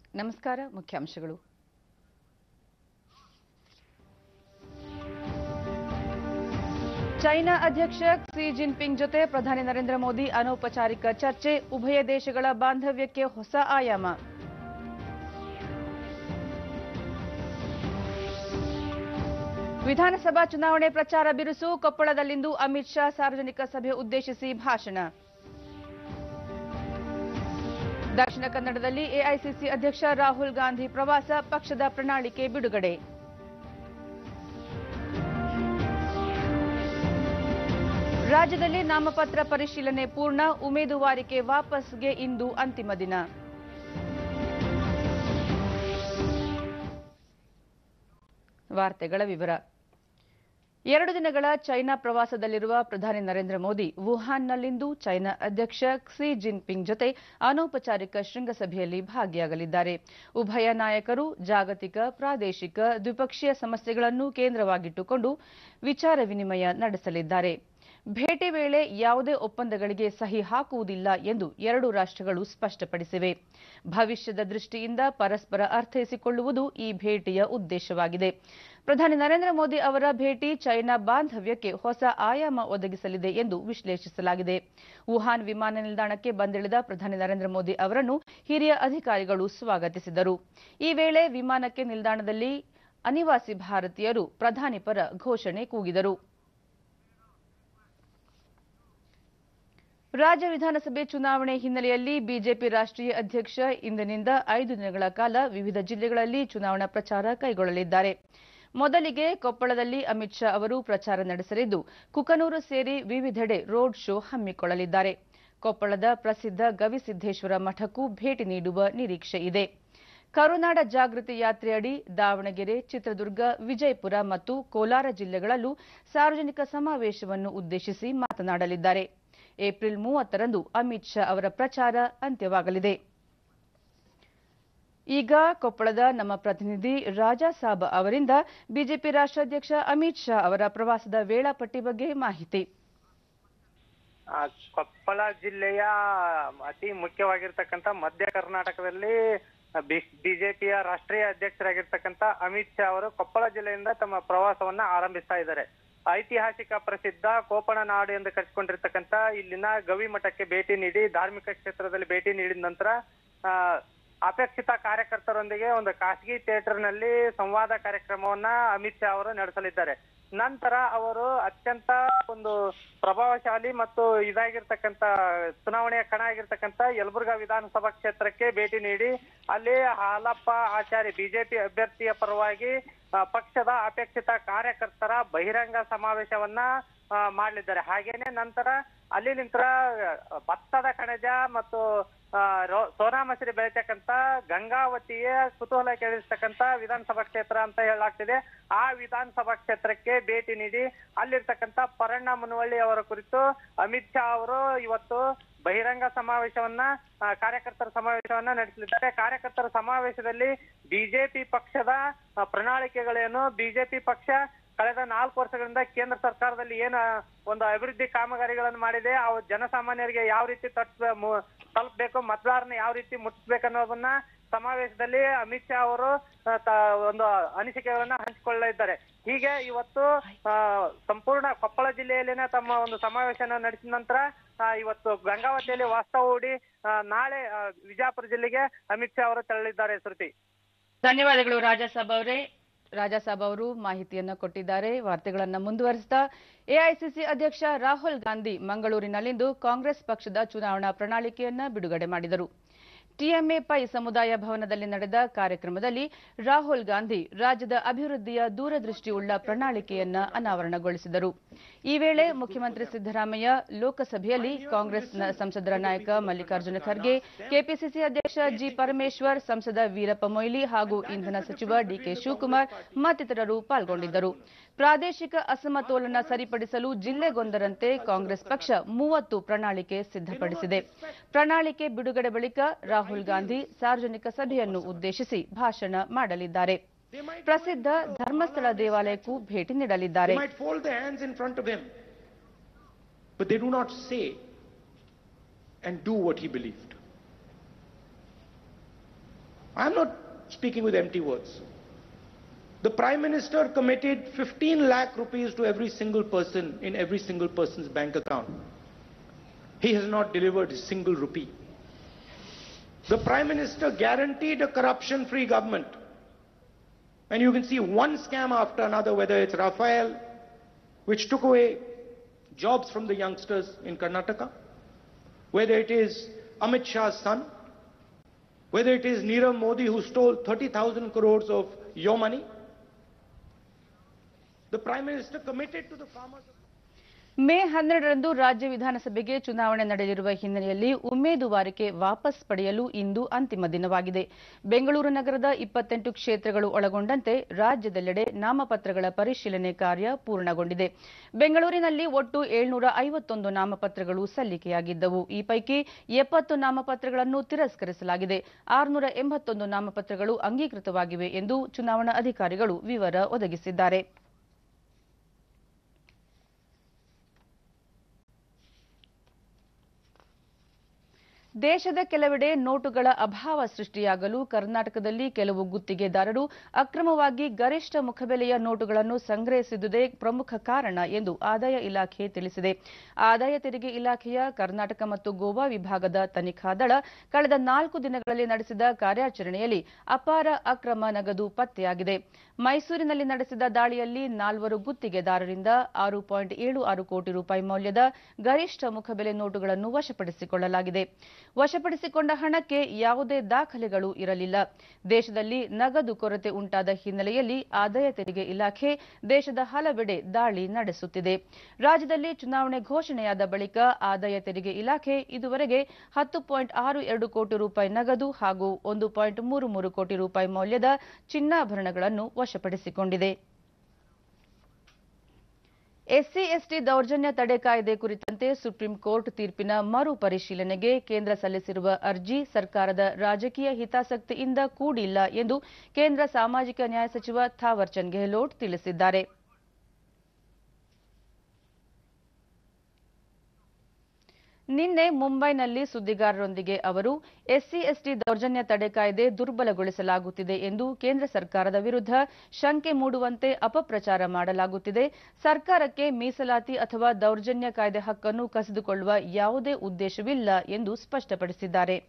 ನಮಸ್ಕಾರ ಮುಖ್ಯಾಂಶಗಳು ಚೈನಾ ಅಧ್ಯಕ್ಷ ಕ್ಸಿ ಜಿನ್ಪಿಂಗ್ ಜೊತೆ ಪ್ರಧಾನಿ ನರೇಂದ್ರ ಮೋದಿ ಅನೌಪಚಾರಿಕ ಚರ್ಚೆ ಉಭಯ ದೇಶಗಳ ಬಾಂಧವ್ಯಕ್ಕೆ ಹೊಸ ಆಯಾಮ ವಿಧಾನಸಭಾ ಚುನಾವಣೆ ಪ್ರಚಾರ ಬಿರುಸು ಕೊಪ್ಪಳದಲ್ಲಿಂದು ಅಮಿತ್ ಶಾ ಸಾರ್ವಜನಿಕ ಸಭೆ ಉದ್ದೇಶಿಸಿ ಭಾಷಣ ದಕ್ಷಿಣ ಕನ್ನಡದಲ್ಲಿ ಎಐಸಿಸಿ ಅಧ್ಯಕ್ಷ ರಾಹುಲ್ ಗಾಂಧಿ ಪ್ರವಾಸ ಪಕ್ಷದ ಪ್ರಣಾಳಿಕೆ ಬಿಡುಗಡೆ ರಾಜ್ಯದಲ್ಲಿ ನಾಮಪತ್ರ ಪರಿಶೀಲನೆ ಪೂರ್ಣ ಉಮೇದುವಾರಿಕೆ ವಾಪಸ್ಗೆ ಇಂದು ಅಂತಿಮ ದಿನ ವಾರ್ತೆಗಳ ವಿವರ ಎರಡು ದಿನಗಳ ಚೈನಾ ಪ್ರವಾಸದಲ್ಲಿರುವ ಪ್ರಧಾನಿ ನರೇಂದ್ರ ಮೋದಿ ವುಹಾನ್ನಲ್ಲಿಂದು ಚೈನಾ ಅಧ್ಯಕ್ಷ ಕ್ಸಿ ಜಿನ್ಪಿಂಗ್ ಜೊತೆ ಅನೌಪಚಾರಿಕ ಶೃಂಗಸಭೆಯಲ್ಲಿ ಭಾಗಿಯಾಗಲಿದ್ದಾರೆ ಉಭಯ ನಾಯಕರು ಜಾಗತಿಕ ಪ್ರಾದೇಶಿಕ ದ್ವಿಪಕ್ಷೀಯ ಸಮಸ್ಯೆಗಳನ್ನು ಕೇಂದ್ರವಾಗಿಟ್ಟುಕೊಂಡು ವಿಚಾರ ವಿನಿಮಯ ನಡೆಸಲಿದ್ದಾರೆ ಭೇಟಿ ವೇಳೆ ಯಾವುದೇ ಒಪ್ಪಂದಗಳಿಗೆ ಸಹಿ ಹಾಕುವುದಿಲ್ಲ ಎಂದು ಎರಡು ರಾಷ್ಟ್ರಗಳು ಸ್ಪಷ್ಟಪಡಿಸಿವೆ ಭವಿಷ್ಯದ ದೃಷ್ಟಿಯಿಂದ ಪರಸ್ಪರ ಅರ್ಥೈಸಿಕೊಳ್ಳುವುದು ಈ ಭೇಟಿಯ ಉದ್ದೇಶವಾಗಿದೆ ಪ್ರಧಾನಿ ನರೇಂದ್ರ ಮೋದಿ ಅವರ ಭೇಟಿ ಚೈನಾ ಬಾಂಧವ್ಯಕ್ಕೆ ಹೊಸ ಆಯಾಮ ಒದಗಿಸಲಿದೆ ಎಂದು ವಿಶ್ಲೇಷಿಸಲಾಗಿದೆ ವುಹಾನ್ ವಿಮಾನ ನಿಲ್ದಾಣಕ್ಕೆ ಬಂದಿಳಿದ ಪ್ರಧಾನಿ ನರೇಂದ್ರ ಮೋದಿ ಅವರನ್ನು ಹಿರಿಯ ಅಧಿಕಾರಿಗಳು ಸ್ವಾಗತಿಸಿದರು ಈ ವೇಳೆ ವಿಮಾನಕ್ಕೆ ನಿಲ್ದಾಣದಲ್ಲಿ ಅನಿವಾಸಿ ಭಾರತೀಯರು ಪ್ರಧಾನಿ ಪರ ಘೋಷಣೆ ಕೂಗಿದರು ರಾಜ್ಯ ವಿಧಾನಸಭೆ ಚುನಾವಣೆ ಹಿನ್ನೆಲೆಯಲ್ಲಿ ಬಿಜೆಪಿ ರಾಷ್ಟ್ರೀಯ ಅಧ್ಯಕ್ಷ ಇಂದಿನಿಂದ ಐದು ದಿನಗಳ ಕಾಲ ವಿವಿಧ ಜಿಲ್ಲೆಗಳಲ್ಲಿ ಚುನಾವಣಾ ಪ್ರಚಾರ ಕೈಗೊಳ್ಳಲಿದ್ದಾರೆ ಮೊದಲಿಗೆ ಕೊಪ್ಪಳದಲ್ಲಿ ಅಮಿತ್ ಶಾ ಅವರು ಪ್ರಚಾರ ನಡೆಸಲಿದ್ದು ಕುಕನೂರು ಸೇರಿ ವಿವಿಧೆಡೆ ರೋಡ್ ಶೋ ಹಮ್ಮಿಕೊಳ್ಳಲಿದ್ದಾರೆ ಕೊಪ್ಪಳದ ಪ್ರಸಿದ್ಧ ಗವಿಸಿದ್ದೇಶ್ವರ ಮಠಕ್ಕೂ ಭೇಟಿ ನೀಡುವ ನಿರೀಕ್ಷೆ ಇದೆ ಕರುನಾಡ ಜಾಗೃತಿ ಯಾತ್ರೆಯಡಿ ದಾವಣಗೆರೆ ಚಿತ್ರದುರ್ಗ ವಿಜಯಪುರ ಮತ್ತು ಕೋಲಾರ ಜಿಲ್ಲೆಗಳಲ್ಲೂ ಸಾರ್ವಜನಿಕ ಸಮಾವೇಶವನ್ನು ಉದ್ದೇಶಿಸಿ ಮಾತನಾಡಲಿದ್ದಾರೆ ಏಪ್ರಿಲ್ ಮೂವತ್ತರಂದು ಅಮಿತ್ ಶಾ ಅವರ ಪ್ರಚಾರ ಅಂತ್ಯವಾಗಲಿದೆ ಈಗ ಕೊಪ್ಪಳದ ನಮ್ಮ ಪ್ರತಿನಿಧಿ ರಾಜಾ ಸಾಬ್ ಅವರಿಂದ ಬಿಜೆಪಿ ರಾಷ್ಟ್ರಾಧ್ಯಕ್ಷ ಅಮಿತ್ ಶಾ ಅವರ ಪ್ರವಾಸದ ವೇಳಾಪಟ್ಟಿ ಬಗ್ಗೆ ಮಾಹಿತಿ ಆ, ಕೊಪ್ಪಳ ಜಿಲ್ಲೆಯ ಅತಿ ಮುಖ್ಯವಾಗಿರ್ತಕ್ಕಂಥ ಮಧ್ಯ ಕರ್ನಾಟಕದಲ್ಲಿ ಬಿಜೆಪಿಯ ರಾಷ್ಟ್ರೀಯ ಅಧ್ಯಕ್ಷರಾಗಿರ್ತಕ್ಕಂಥ ಅಮಿತ್ ಶಾ ಅವರು ಕೊಪ್ಪಳ ಜಿಲ್ಲೆಯಿಂದ ತಮ್ಮ ಪ್ರವಾಸವನ್ನ ಆರಂಭಿಸ್ತಾ ಇದ್ದಾರೆ ಐತಿಹಾಸಿಕ ಪ್ರಸಿದ್ಧ ಕೋಪಣ ನಾಡು ಎಂದು ಕರೆಸಿಕೊಂಡಿರ್ತಕ್ಕಂಥ ಇಲ್ಲಿನ ಗವಿ ಮಠಕ್ಕೆ ಭೇಟಿ ನೀಡಿ ಧಾರ್ಮಿಕ ಕ್ಷೇತ್ರದಲ್ಲಿ ಭೇಟಿ ನೀಡಿದ ನಂತರ ಆ, ಅಪೇಕ್ಷಿತ ಕಾರ್ಯಕರ್ತರೊಂದಿಗೆ ಒಂದು ಖಾಸಗಿ ಥಿಯೇಟರ್ ನಲ್ಲಿ ಸಂವಾದ ಕಾರ್ಯಕ್ರಮವನ್ನ ಅಮಿತ್ ಶಾ ಅವರು ನಡೆಸಲಿದ್ದಾರೆ ನಂತರ ಅವರು ಅತ್ಯಂತ ಒಂದು ಪ್ರಭಾವಶಾಲಿ ಮತ್ತು ಇದಾಗಿರ್ತಕ್ಕಂಥ ಚುನಾವಣೆಯ ಕಣ ಆಗಿರ್ತಕ್ಕಂಥ ಯಲಬುರ್ಗಾ ವಿಧಾನಸಭಾ ಕ್ಷೇತ್ರಕ್ಕೆ ಭೇಟಿ ನೀಡಿ ಅಲ್ಲಿ ಹಾಲಪ್ಪ ಆಚಾರ್ಯ ಬಿಜೆಪಿ ಅಭ್ಯರ್ಥಿಯ ಪರವಾಗಿ ಆ, ಪಕ್ಷದ ಅಪೇಕ್ಷಿತ ಕಾರ್ಯಕರ್ತರ ಬಹಿರಂಗ ಸಮಾವೇಶವನ್ನ ಆ, ಮಾಡಲಿದ್ದಾರೆ ಹಾಗೇನೆ ನಂತರ ಅಲ್ಲಿ ನಿಂತರ ಭತ್ತದ ಕಣಜ ಮತ್ತು ಆ, ರೋ- ಸೋನಾ ಮಸೂರಿ ಬೆಳಿತಕ್ಕಂತ ಗಂಗಾವತಿಯ ಕುತೂಹಲ ಕೇಳಿಸ್ತಕ್ಕಂತ ವಿಧಾನಸಭಾ ಕ್ಷೇತ್ರ ಅಂತ ಹೇಳಲಾಗ್ತಿದೆ ಆ ವಿಧಾನಸಭಾ ಕ್ಷೇತ್ರಕ್ಕೆ ಭೇಟಿ ನೀಡಿ ಅಲ್ಲಿರ್ತಕ್ಕಂತ ಪರಣ್ಣ ಮುನವಳ್ಳಿ ಅವರ ಕುರಿತು ಅಮಿತ್ ಶಾ ಅವರು ಇವತ್ತು ಬಹಿರಂಗ ಸಮಾವೇಶವನ್ನ ಆ, ಕಾರ್ಯಕರ್ತರ ಸಮಾವೇಶವನ್ನ ನಡೆಸಲಿದ್ದಾರೆ ಕಾರ್ಯಕರ್ತರ ಸಮಾವೇಶದಲ್ಲಿ ಬಿಜೆಪಿ ಪಕ್ಷದ ಆ, ಪ್ರಣಾಳಿಕೆಗಳೇನು ಬಿಜೆಪಿ ಪಕ್ಷ ಕಳೆದ ನಾಲ್ಕು ವರ್ಷಗಳಿಂದ ಕೇಂದ್ರ ಸರ್ಕಾರದಲ್ಲಿ ಏನು ಒಂದು ಅಭಿವೃದ್ಧಿ ಕಾಮಗಾರಿಗಳನ್ನು ಮಾಡಿದೆ ಅವು ಜನಸಾಮಾನ್ಯರಿಗೆ ಯಾವ ರೀತಿ ತಟ್ಟ ಮು- ತಲುಪಬೇಕು ಮತದಾರನ ಯಾವ ರೀತಿ ಮುಟ್ಟಿಸ್ಬೇಕು ಅನ್ನೋದನ್ನ ಸಮಾವೇಶದಲ್ಲಿ ಅಮಿತ್ ಶಾ ಅವರು ಆ, ತ- ಒಂದು ಅನಿಸಿಕೆಗಳನ್ನ ಹಂಚಿಕೊಳ್ಳಲಿದ್ದಾರೆ ಹೀಗೆ ಇವತ್ತು ಆ, ಸಂಪೂರ್ಣ ಕೊಪ್ಪಳ ಜಿಲ್ಲೆಯಲ್ಲಿನ ತಮ್ಮ ಒಂದು ಸಮಾವೇಶನ ನಡೆಸಿದ ನಂತರ ಆ, ಇವತ್ತು ಗಂಗಾವತಿಯಲ್ಲಿ ವಾಸ್ತವ ಹೂಡಿ ಆ, ನಾಳೆ ಆ, ವಿಜಯಪುರ ಜಿಲ್ಲೆಗೆ ಅಮಿತ್ ಶಾ ಅವರು ತೆರಳಿದ್ದಾರೆ ಶ್ರುತಿ ಧನ್ಯವಾದಗಳು ರಾಜಾಸಾಬ್ ಅವರೇ ರಾಜಾಸಾಬ್ ಅವರು ಮಾಹಿತಿಯನ್ನ ಕೊಟ್ಟಿದ್ದಾರೆ ವಾರ್ತೆಗಳನ್ನ ಮುಂದುವರಿಸಿದ ಎಐಸಿಸಿ ಅಧ್ಯಕ್ಷ ರಾಹುಲ್ ಗಾಂಧಿ ಮಂಗಳೂರಿನಲ್ಲಿಂದು ಕಾಂಗ್ರೆಸ್ ಪಕ್ಷದ ಚುನಾವಣಾ ಪ್ರಣಾಳಿಕೆಯನ್ನ ಬಿಡುಗಡೆ ಮಾಡಿದರು ಟಿಎಂಎ ಪೈ ಸಮುದಾಯ ಭವನದಲ್ಲಿ ನಡೆದ ಕಾರ್ಯಕ್ರಮದಲ್ಲಿ ರಾಹುಲ್ ಗಾಂಧಿ ರಾಜ್ಯದ ಅಭಿವೃದ್ಧಿಯ ದೂರದೃಷ್ಟಿಯುಳ್ಳ ಪ್ರಣಾಳಿಕೆಯನ್ನ ಅನಾವರಣಗೊಳಿಸಿದರು ಈ ವೇಳೆ ಮುಖ್ಯಮಂತ್ರಿ ಸಿದ್ದರಾಮಯ್ಯ ಲೋಕಸಭೆಯಲ್ಲಿ ಕಾಂಗ್ರೆಸ್ನ ಸಂಸದರ ನಾಯಕ ಮಲ್ಲಿಕಾರ್ಜುನ ಖರ್ಗೆ ಕೆಪಿಸಿಸಿ ಅಧ್ಯಕ್ಷ ಜಿ ಪರಮೇಶ್ವರ್ ಸಂಸದ ವೀರಪ್ಪ ಮೊಯ್ಲಿ ಹಾಗೂ ಇಂಧನ ಸಚಿವ ಡಿಕೆ ಶಿವಕುಮಾರ್ ಮತ್ತಿತರರು ಪಾಲ್ಗೊಂಡಿದ್ದರು ಪ್ರಾದೇಶಿಕ ಅಸಮತೋಲನ ಸರಿಪಡಿಸಲು ಜಿಲ್ಲೆಗೊಂದರಂತೆ ಕಾಂಗ್ರೆಸ್ ಪಕ್ಷ ಮೂವತ್ತು ಪ್ರಣಾಳಿಕೆ ಸಿದ್ಧಪಡಿಸಿದೆ ಪ್ರಣಾಳಿಕೆ ಬಿಡುಗಡೆ ಬಳಿಕ ರಾಹುಲ್ ಗಾಂಧಿ ಸಾರ್ವಜನಿಕ ಸಭೆಯನ್ನು ಉದ್ದೇಶಿಸಿ ಭಾಷಣ ಮಾಡಲಿದ್ದಾರೆ ಪ್ರಸಿದ್ಧ ಧರ್ಮಸ್ಥಳ ದೇವಾಲಯಕ್ಕೂ ಭೇಟಿ ನೀಡಲಿದ್ದಾರೆ They might fold their hands in front of him, but they do not say and do what he believed. I'm not speaking with empty words. The Prime Minister committed 15 lakh rupees to every single person in every single person's bank account. He has not delivered a single rupee. The Prime Minister guaranteed a corruption free government. And you can see one scam after another, whether it's Rafael, which took away jobs from the youngsters in Karnataka, whether it is Amit Shah's son, whether it is Nirav Modi who stole 30,000 crores of your money. The Prime Minister committed to the farmers. May ಹನ್ನೆರಡರಂದು ರಾಜ್ಯ ವಿಧಾನಸಭೆಗೆ ಚುನಾವಣೆ ನಡೆಯಲಿರುವ ಹಿನ್ನೆಲೆಯಲ್ಲಿ ಉಮೇದುವಾರಿಕೆ ವಾಪಸ್ ಪಡೆಯಲು ಇಂದು ಅಂತಿಮ ದಿನವಾಗಿದೆ ಬೆಂಗಳೂರು ನಗರದ ಇಪ್ಪತ್ತೆಂಟು ಕ್ಷೇತ್ರಗಳು ಒಳಗೊಂಡಂತೆ ರಾಜ್ಯದೆಲ್ಲೆಡೆ ನಾಮಪತ್ರಗಳ ಪರಿಶೀಲನೆ ಕಾರ್ಯ ಪೂರ್ಣಗೊಂಡಿದೆ ಬೆಂಗಳೂರಿನಲ್ಲಿ ಒಟ್ಟು ಏಳ್ನೂರ ಐವತ್ತೊಂದು ನಾಮಪತ್ರಗಳು ಸಲ್ಲಿಕೆಯಾಗಿದ್ದವು ಈ ಪೈಕಿ ಎಪ್ಪತ್ತು ನಾಮಪತ್ರಗಳನ್ನು ತಿರಸ್ಕರಿಸಲಾಗಿದೆ ಆರುನೂರ ಎಂಬತ್ತೊಂದು ನಾಮಪತ್ರಗಳು ಅಂಗೀಕೃತವಾಗಿವೆ ಎಂದು ಚುನಾವಣಾ ಅಧಿಕಾರಿಗಳು ವಿವರ ಒದಗಿಸಿದ್ದಾರೆ ದೇಶದ ಕೆಲವೆಡೆ ನೋಟುಗಳ ಅಭಾವ ಸೃಷ್ಟಿಯಾಗಲು ಕರ್ನಾಟಕದಲ್ಲಿ ಕೆಲವು ಗುತ್ತಿಗೆದಾರರು ಅಕ್ರಮವಾಗಿ ಗರಿಷ್ಠ ಮುಖಬೆಲೆಯ ನೋಟುಗಳನ್ನು ಸಂಗ್ರಹಿಸಿದುದೇ ಪ್ರಮುಖ ಕಾರಣ ಎಂದು ಆದಾಯ ಇಲಾಖೆ ತಿಳಿಸಿದೆ ಆದಾಯ ತೆರಿಗೆ ಇಲಾಖೆಯ ಕರ್ನಾಟಕ ಮತ್ತು ಗೋವಾ ವಿಭಾಗದ ತನಿಖಾ ದಳ ಕಳೆದ ನಾಲ್ಕು ದಿನಗಳಲ್ಲಿ ನಡೆಸಿದ ಕಾರ್ಯಾಚರಣೆಯಲ್ಲಿ ಅಪಾರ ಅಕ್ರಮ ನಗದು ಪತ್ತೆಯಾಗಿದೆ ಮೈಸೂರಿನಲ್ಲಿ ನಡೆಸಿದ ದಾಳಿಯಲ್ಲಿ ನಾಲ್ವರು ಗುತ್ತಿಗೆದಾರರಿಂದ ಆರು ಪಾಯಿಂಟ್ ಏಳು ಆರು ಕೋಟಿ ರೂಪಾಯಿ ಮೌಲ್ಯದ ಗರಿಷ್ಠ ಮುಖಬೆಲೆ ನೋಟುಗಳನ್ನು ವಶಪಡಿಸಿಕೊಳ್ಳಲಾಗಿದೆ ವಶಪಡಿಸಿಕೊಂಡ ಹಣಕ್ಕೆ ಯಾವುದೇ ದಾಖಲೆಗಳು ಇರಲಿಲ್ಲ ದೇಶದಲ್ಲಿ ನಗದು ಕೊರತೆ ಉಂಟಾದ ಹಿನ್ನೆಲೆಯಲ್ಲಿ ಆದಾಯ ತೆರಿಗೆ ಇಲಾಖೆ ದೇಶದ ಹಲವೆಡೆ ದಾಳಿ ನಡೆಸುತ್ತಿದೆ ರಾಜ್ಯದಲ್ಲಿ ಚುನಾವಣೆ ಘೋಷಣೆಯಾದ ಬಳಿಕ ಆದಾಯ ತೆರಿಗೆ ಇಲಾಖೆ ಇದುವರೆಗೆ ಹತ್ತು ಪಾಯಿಂಟ್ ಆರು ಎರಡು ಕೋಟಿ ರೂಪಾಯಿ ನಗದು ಹಾಗೂ ಒಂದು ಪಾಯಿಂಟ್ ಮೂರು ಮೂರು ಕೋಟಿ ರೂಪಾಯಿ ಮೌಲ್ಯದ ಚಿನ್ನಾಭರಣಗಳನ್ನು ವಶಪಡಿಸಿಕೊಂಡಿದೆ ಎಸ್ಸಿ ಎಸ್ಟಿ ದೌರ್ಜನ್ಯ ತಡೆ ಕಾಯ್ದೆ ಕುರಿತಂತೆ ಸುಪ್ರೀಂ ಕೋರ್ಟ್ ತೀರ್ಪಿನ ಮರು ಪರಿಶೀಲನೆಗೆ ಕೇಂದ್ರ ಸಲ್ಲಿಸಿರುವ ಅರ್ಜಿ ಸರ್ಕಾರದ ರಾಜಕೀಯ ಹಿತಾಸಕ್ತಿಯಿಂದ ಕೂಡಿಲ್ಲ ಎಂದು ಕೇಂದ್ರ ಸಾಮಾಜಿಕ ನ್ಯಾಯ ಸಚಿವ ಥಾವರ್ಚಂದ್ ಗೆಹ್ಲೋಟ್ ತಿಳಿಸಿದ್ದಾರೆ ನಿನ್ನೆ ಮುಂಬೈನಲ್ಲಿ ಸುದ್ದಿಗಾರರೊಂದಿಗೆ ಅವರು ಎಸ್ಸಿ ಎಸ್ಟಿ ದೌರ್ಜನ್ಯ ತಡೆ ಕಾಯ್ದೆ ದುರ್ಬಲಗೊಳಿಸಲಾಗುತ್ತಿದೆ ಎಂದು ಕೇಂದ್ರ ಸರ್ಕಾರದ ವಿರುದ್ಧ ಶಂಕೆ ಮೂಡುವಂತೆ ಅಪಪ್ರಚಾರ ಮಾಡಲಾಗುತ್ತಿದೆ ಸರ್ಕಾರಕ್ಕೆ ಮೀಸಲಾತಿ ಅಥವಾ ದೌರ್ಜನ್ಯ ಕಾಯ್ದೆ ಹಕ್ಕನ್ನು ಕಸಿದುಕೊಳ್ಳುವ ಯಾವುದೇ ಉದ್ದೇಶವಿಲ್ಲ ಎಂದು ಸ್ಪಷ್ಟಪಡಿಸಿದ್ದಾರೆ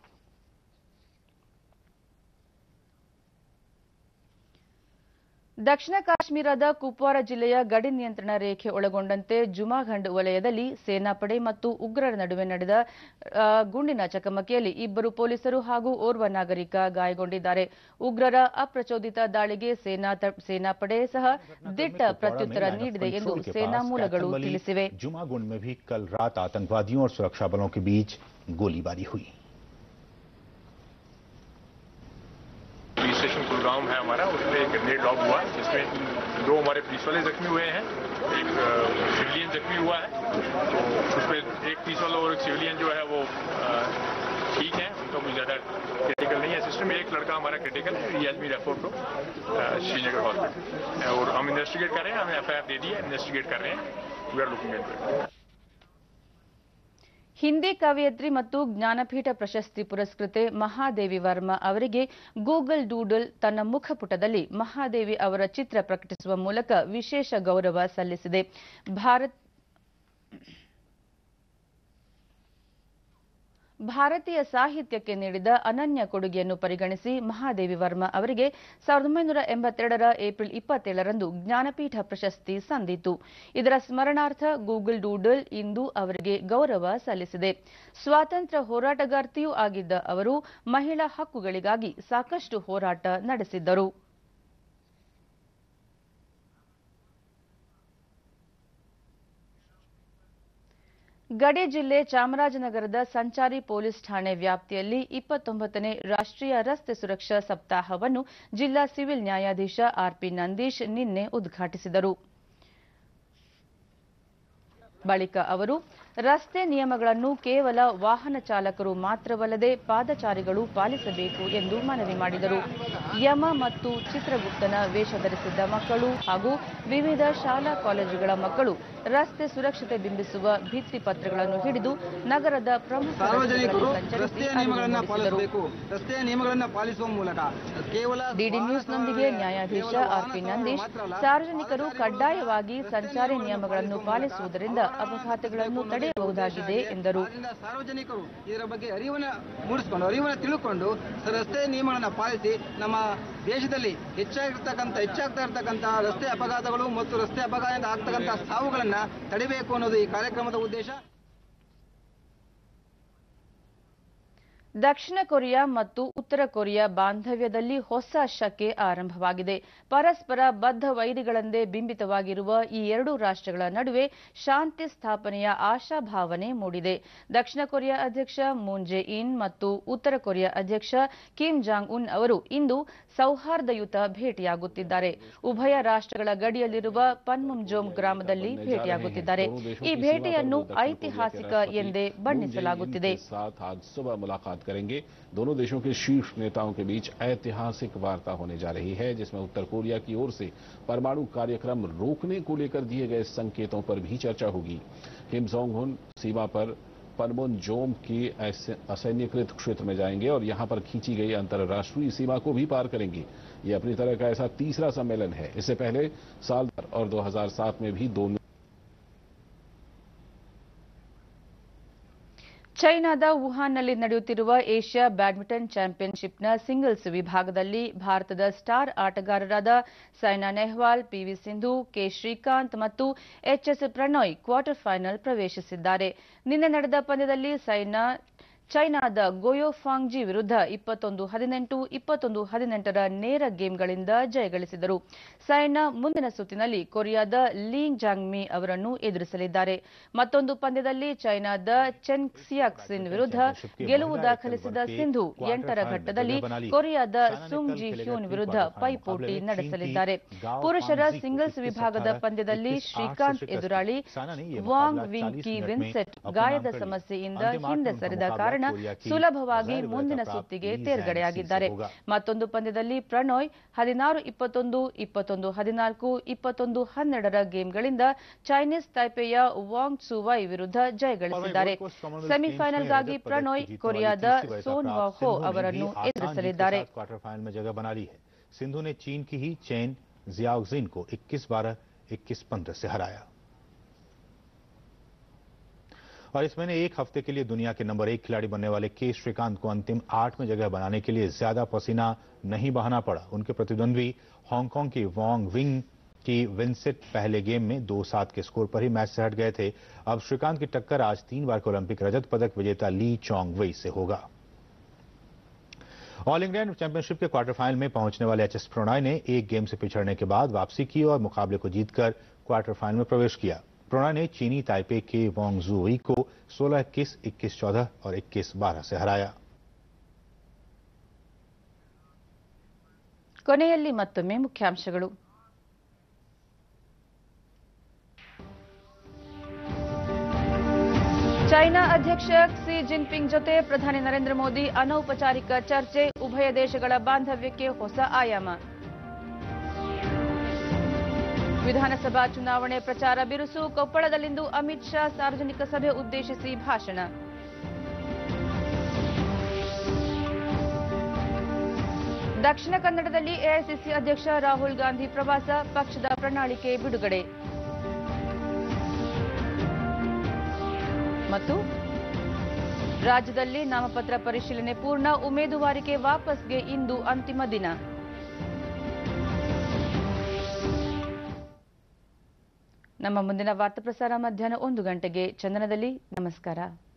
ದಕ್ಷಿಣ ಕಾಶ್ಮೀರದ ಕುಪ್ವಾರ ಜಿಲ್ಲೆಯ ಗಡಿ ನಿಯಂತ್ರಣ ರೇಖೆ ಒಳಗೊಂಡಂತೆ ಜುಮಾಘಂಡ್ ವಲಯದಲ್ಲಿ ಸೇನಾಪಡೆ ಮತ್ತು ಉಗ್ರರ ನಡುವೆ ನಡೆದ ಆ, ಗುಂಡಿನ ಚಕಮಕಿಯಲ್ಲಿ ಇಬ್ಬರು ಪೊಲೀಸರು ಹಾಗೂ ಓರ್ವ ನಾಗರಿಕ ಗಾಯಗೊಂಡಿದ್ದಾರೆ ಉಗ್ರರ ಅಪ್ರಚೋದಿತ ದಾಳಿಗೆ ಸೇನಾ ತ- ಸೇನಾಪಡೆ ಸಹ ದಿಟ್ಟ ಪ್ರತ್ಯುತ್ತರ ನೀಡಿದೆ ಎಂದು ಸೇನಾ ಮೂಲಗಳು ತಿಳಿಸಿವೆ जुमागुंड में भी कल रात आतंकवादियों और सुरक्षा बलों के बीच गोलीबारी हुई पुलिस स्टेशन कुलगांव है हमारा उसमें एक ग्रेनेड लॉक हुआ जिसमें दो हमारे पुलिस वाले जख्मी हुए हैं एक सिविलियन जख्मी हुआ है तो उसमें एक पुलिस वाला और एक सिविलियन जो है वो अ, ठीक है उनका कुछ ज़्यादा क्रिटिकल नहीं है सिस्टम में एक लड़का हमारा क्रिटिकल है he has be refer to Srinagar hospital और हम इन्वेस्टिगेट कर रहे हैं हमें एफ दे दी है इन्वेस्टिगेट कर रहे हैं we are looking into it Hindi ಕವಯತ್ರಿ ಮತ್ತು ಜ್ಞಾನಪೀಠ ಪ್ರಶಸ್ತಿ ಪುರಸ್ಕೃತೆ ಮಹಾದೇವಿ ವರ್ಮಾ ಅವರಿಗೆ ಗೂಗಲ್ ಡೂಡಲ್ ತನ್ನ ಮುಖಪುಟದಲ್ಲಿ ಮಹಾದೇವಿ ಅವರ ಚಿತ್ರ ಪ್ರಕಟಿಸುವ ಮೂಲಕ ವಿಶೇಷ ಗೌರವ ಸಲ್ಲಿಸಿದೆ ಭಾರತ್ ಭಾರತೀಯ ಸಾಹಿತ್ಯಕ್ಕೆ ನೀಡಿದ ಅನನ್ಯ ಕೊಡುಗೆಯನ್ನು ಪರಿಗಣಿಸಿ ಮಹಾದೇವಿ ವರ್ಮಾ ಅವರಿಗೆ ಸಾವಿರದ ಒಂಬೈನೂರ ಎಂಬತ್ತೆರಡರ ಏಪ್ರಿಲ್ ಇಪ್ಪತ್ತೇಳರಂದು ಜ್ಞಾನಪೀಠ ಪ್ರಶಸ್ತಿ ಸಂದಿತು ಇದರ ಸ್ಮರಣಾರ್ಥ ಗೂಗಲ್ ಡೂಡಲ್ ಇಂದು ಅವರಿಗೆ ಗೌರವ ಸಲ್ಲಿಸಿದೆ ಸ್ವಾತಂತ್ರ್ಯ ಹೋರಾಟಗಾರ್ತಿಯೂ ಆಗಿದ್ದ ಅವರು ಮಹಿಳಾ ಹಕ್ಕುಗಳಿಗಾಗಿ ಸಾಕಷ್ಟು ಹೋರಾಟ ನಡೆಸಿದ್ದರು ಗಡಿ ಜಿಲ್ಲೆ ಚಾಮರಾಜನಗರದ ಸಂಚಾರಿ ಪೊಲೀಸ್ ಠಾಣೆ ವ್ಯಾಪ್ತಿಯಲ್ಲಿ ಇಪ್ಪತ್ತೊಂಬತ್ತನೇ ರಾಷ್ಟ್ರೀಯ ರಸ್ತೆ ಸುರಕ್ಷಾ ಸಪ್ತಾಹವನ್ನು ಜಿಲ್ಲಾ ಸಿವಿಲ್ ನ್ಯಾಯಾಧೀಶ ಆರ್ಪಿ ನಂದೀಶ್ ನಿನ್ನೆ ಉದ್ಘಾಟಿಸಿದರು ಬಳಿಕ ಅವರು ರಸ್ತೆ ನಿಯಮಗಳನ್ನು ಕೇವಲ ವಾಹನ ಚಾಲಕರು ಮಾತ್ರವಲ್ಲದೆ ಪಾದಚಾರಿಗಳು ಪಾಲಿಸಬೇಕು ಎಂದು ಮನವಿ ಮಾಡಿದರು ಯಮ ಮತ್ತು ಚಿತ್ರಗುಪ್ತನ ವೇಷ ಧರಿಸಿದ್ದ ಮಕ್ಕಳು ಹಾಗೂ ವಿವಿಧ ಶಾಲಾ ಕಾಲೇಜುಗಳ ಮಕ್ಕಳು ರಸ್ತೆ ಸುರಕ್ಷತೆ ಬಿಂಬಿಸುವ ಭಿತ್ತಿ ಪತ್ರಗಳನ್ನು ಹಿಡಿದು ನಗರದ ಪ್ರಮುಖ ಸಾರ್ವಜನಿಕರು ರಸ್ತೆಗಳಲ್ಲಿ ಸಂಚರಿಸಿ ರಸ್ತೆಯ ನಿಯಮಗಳನ್ನ ಅರಿವು ಮೂಡಿಸಿದರು ಪಾಲಿಸಬೇಕು ರಸ್ತೆಯ ನಿಯಮಗಳನ್ನ ಪಾಲಿಸುವ ಮೂಲಕ ಕೇವಲ ಡಿಡಿ ನ್ಯೂಸ್ನೊಂದಿಗೆ ನ್ಯಾಯಾಧೀಶ ಆರ್ಪಿ ನಂದೀಶ್ ಸಾರ್ವಜನಿಕರು ಕಡ್ಡಾಯವಾಗಿ ಸಂಚಾರಿ ನಿಯಮಗಳನ್ನು ಪಾಲಿಸುವುದರಿಂದ ಅಪಘಾತಗಳನ್ನು ತಡೆಯಬಹುದಾಗಿದೆ ಎಂದರು ಆದ್ದರಿಂದ ಸಾರ್ವಜನಿಕರು ಇದರ ಬಗ್ಗೆ ಅರಿವನ್ನ ಮೂಡಿಸಿಕೊಂಡು ಅರಿವನ್ನ ತಿಳ್ಕೊಂಡು ಸ- ರಸ್ತೆ ನಿಯಮಗಳನ್ನ ಪಾಲಿಸಿ ನಮ್ಮ ದೇಶದಲ್ಲಿ ಹೆಚ್ಚಾಗಿರ್ತಕ್ಕಂಥ ಹೆಚ್ಚಾಗ್ತಾ ಇರ್ತಕ್ಕಂಥ ರಸ್ತೆ ಅಪಘಾತಗಳು ಮತ್ತು ರಸ್ತೆ ಅಪಘಾತದಿಂದ ಆಗ್ತಕ್ಕಂಥ ಸಾವುಗಳನ್ನ ತಡಿಬೇಕು ಅನ್ನೋದು ಈ ಕಾರ್ಯಕ್ರಮದ ಉದ್ದೇಶ ದಕ್ಷಿಣ ಕೊರಿಯಾ ಮತ್ತು ಉತ್ತರ ಕೊರಿಯಾ ಬಾಂಧವ್ಯದಲ್ಲಿ ಹೊಸ ಶಕೆ ಆರಂಭವಾಗಿದೆ ಪರಸ್ಪರ ಬದ್ಧ ವೈರಿಗಳಂದೇ ಬಿಂಬಿತವಾಗಿರುವ ಈ ಎರಡು ರಾಷ್ಟ್ರಗಳ ನಡುವೆ ಶಾಂತಿ ಸ್ಥಾಪನೆಯ ಆಶಾಭಾವನೆ ಮೂಡಿದೆ ದಕ್ಷಿಣ ಕೊರಿಯಾ ಅಧ್ಯಕ್ಷ ಮೂನ್ ಜೆ ಇನ್ ಮತ್ತು ಉತ್ತರ ಕೊರಿಯಾ ಅಧ್ಯಕ್ಷ ಕಿಮ್ ಜಾಂಗ್ ಉನ್ ಅವರು ಇಂದು ಸೌಹಾರ್ದಯುತ ಭೇಟಿಯಾಗುತ್ತಿದ್ದಾರೆ ಉಭಯ ರಾಷ್ಟ್ರಗಳ ಗಡಿಯಲ್ಲಿರುವ ಪನ್ಮುಂಜೋಮ್ ಗ್ರಾಮದಲ್ಲಿ ಭೇಟಿಯಾಗುತ್ತಿದ್ದಾರೆ ಈ ಭೇಟಿಯನ್ನು ಐತಿಹಾಸಿಕ ಎಂದೇ ಬಣ್ಣಿಸಲಾಗುತ್ತಿದೆ के साथ आज सुबह मुलाकात करेंगे दोनों देशों के शीर्ष नेताओं के बीच ऐतिहासिक वार्ता होने जा रही है जिसमें उत्तर कोरिया की ओर से परमाणु कार्यक्रम रोकने को लेकर दिए गए संकेतों पर भी चर्चा होगी किम जोंग हुन सीमा पर पनमुन जोम के ऐसे असैन्यकृत क्षेत्र में जाएंगे और यहां पर खींची गई अंतर्राष्ट्रीय सीमा को भी पार करेंगे ये अपनी तरह का ऐसा तीसरा सम्मेलन है इससे पहले साल और 2007 में भी दोनों ಚೈನಾದ ವುಹಾನ್ನಲ್ಲಿ ನಡೆಯುತ್ತಿರುವ ಏಷ್ಯಾ ಬ್ಯಾಡ್ಮಿಂಟನ್ ಚಾಂಪಿಯನ್ಶಿಪ್ನ ಸಿಂಗಲ್ಸ್ ವಿಭಾಗದಲ್ಲಿ ಭಾರತದ ಸ್ಟಾರ್ ಆಟಗಾರರಾದ ಸೈನಾ ನೆಹ್ವಾಲ್ ಪಿವಿ ಸಿಂಧು ಕೆ ಶ್ರೀಕಾಂತ್ ಮತ್ತು ಎಚ್ಎಸ್ ಪ್ರಣಯ್ ಕ್ವಾರ್ಟರ್ ಫೈನಲ್ ಪ್ರವೇಶಿಸಿದ್ದಾರೆ ನಿನ್ನೆ ನಡೆದ ಪಂದ್ಯದಲ್ಲಿ ಸೈನಾ ಚೈನಾದ ಗೊಯೋಫಾಂಗ್ಜಿ ವಿರುದ್ಧ ಇಪ್ಪತ್ತೊಂದು ಹದಿನೆಂಟು ಇಪ್ಪತ್ತೊಂದು ಹದಿನೆಂಟರ ನೇರ ಗೇಮ್ಗಳಿಂದ ಜಯಗಳಿಸಿದರು ಸೈನಾ ಮುಂದಿನ ಸುತ್ತಿನಲ್ಲಿ ಕೊರಿಯಾದ ಲೀಂಗ್ ಜಾಂಗ್ಮಿ ಅವರನ್ನು ಎದುರಿಸಲಿದ್ದಾರೆ ಮತ್ತೊಂದು ಪಂದ್ಯದಲ್ಲಿ ಚೈನಾದ ಚೆನ್ ಕ್ಸಿಯಾಕ್ಸಿನ್ ವಿರುದ್ಧ ಗೆಲುವು ದಾಖಲಿಸಿದ ಸಿಂಧು ಎಂಟರ ಘಟ್ಟದಲ್ಲಿ ಕೊರಿಯಾದ ಸುಂಗ್ ಜಿ ಹ್ಯೂನ್ ವಿರುದ್ಧ ಪೈಪೋಟಿ ನಡೆಸಲಿದ್ದಾರೆ ಪುರುಷರ ಸಿಂಗಲ್ಸ್ ವಿಭಾಗದ ಪಂದ್ಯದಲ್ಲಿ ಶ್ರೀಕಾಂತ್ ಎದುರಾಳಿ ವಾಂಗ್ ವಿಂಗ್ ಕಿ ವಿನ್ಸೆಟ್ ಗಾಯದ ಸಮಸ್ಯೆಯಿಂದ ಹಿಂದೆ ಸರಿದ ಕಾರಣ ಸುಲಭವಾಗಿ ಮುಂದಿನ ಸುತ್ತಿಗೆ ತೇರ್ಗಡೆಯಾಗಿದ್ದಾರೆ ಮತ್ತೊಂದು ಪಂದ್ಯದಲ್ಲಿ ಪ್ರಣೋಯ್ ಹದಿನಾರು ಇಪ್ಪತ್ತೊಂದು ಇಪ್ಪತ್ತೊಂದು ಹದಿನಾಲ್ಕು ಇಪ್ಪತ್ತೊಂದು ಹನ್ನೆರಡರ ಗೇಮ್ಗಳಿಂದ ಚೈನೀಸ್ ತೈಪೆಯ ವಾಂಗ್ ಸುವೈ ವಿರುದ್ಧ ಜಯಗಳಿಸಿದ್ದಾರೆ ಸೆಮಿಫೈನಲ್ಗಾಗಿ ಪ್ರಣೋಯ್ ಕೊರಿಯಾದ ಸೋನ್ ವಾಹೋ ಅವರನ್ನು ಎದುರಿಸಲಿದ್ದಾರೆ क्वार्टर फाइनल में जगह बना ली है सिंधु ने चीन की ही चेन जियाओजिन को 21 बारह 21 पंद्रह से हराया और इस महीने एक हफ्ते के लिए दुनिया के नंबर एक खिलाड़ी बनने वाले के श्रीकांत को अंतिम आठ में जगह बनाने के लिए ज्यादा पसीना नहीं बहाना पड़ा उनके प्रतिद्वंद्वी हांगकांग की वांग विंग की विंसेट पहले गेम में दो सात के स्कोर पर ही मैच से हट गए थे अब श्रीकांत की टक्कर आज तीन बार के ओलंपिक रजत पदक विजेता ली चोंग वेई से होगा ऑल इंग्लैंड चैंपियनशिप के क्वार्टर फाइनल में पहुंचने वाले एच एस प्रणॉय ने एक गेम से पिछड़ने के बाद वापसी की और मुकाबले को जीतकर क्वार्टर फाइनल में प्रवेश किया प्रणॉय ने चीनी ताइपे के वोंग जुई को 16 इक्कीस इक्कीस चौदह और इक्कीस बारह से हराया ಕೊನೆಯಲ್ಲಿ ಮತ್ತೊಮ್ಮೆ ಮುಖ್ಯಾಂಶಗಳು ಚೈನಾ ಅಧ್ಯಕ್ಷ ಕ್ಸಿ ಜಿನ್ಪಿಂಗ್ ಜೊತೆ ಪ್ರಧಾನಿ ನರೇಂದ್ರ ಮೋದಿ ಅನೌಪಚಾರಿಕ ಚರ್ಚೆ ಉಭಯ ದೇಶಗಳ ಬಾಂಧವ್ಯಕ್ಕೆ ಹೊಸ ಆಯಾಮ ವಿಧಾನಸಭಾ ಚುನಾವಣೆ ಪ್ರಚಾರ ಬಿರುಸು ಕೊಪ್ಪಳದಲ್ಲಿಂದು ಅಮಿತ್ ಶಾ ಸಾರ್ವಜನಿಕ ಸಭೆ ಉದ್ದೇಶಿಸಿ ಭಾಷಣ ದಕ್ಷಿಣ ಕನ್ನಡದಲ್ಲಿ ಎಐಸಿಸಿ ಅಧ್ಯಕ್ಷ ರಾಹುಲ್ ಗಾಂಧಿ ಪ್ರವಾಸ ಪಕ್ಷದ ಪ್ರಣಾಳಿಕೆ ಬಿಡುಗಡೆ ಮತ್ತು ರಾಜ್ಯದಲ್ಲಿ ನಾಮಪತ್ರ ಪರಿಶೀಲನೆ ಪೂರ್ಣ ಉಮೇದುವಾರಿಕೆ ವಾಪಸ್ಗೆ ಇಂದು ಅಂತಿಮ ದಿನ ನಮ್ಮ ಮುಂದಿನ ವಾರ್ತಾ ಪ್ರಸಾರ ಮಧ್ಯಾಹ್ನ ಒಂದು ಗಂಟೆಗೆ ಚಂದನದಲ್ಲಿ ನಮಸ್ಕಾರ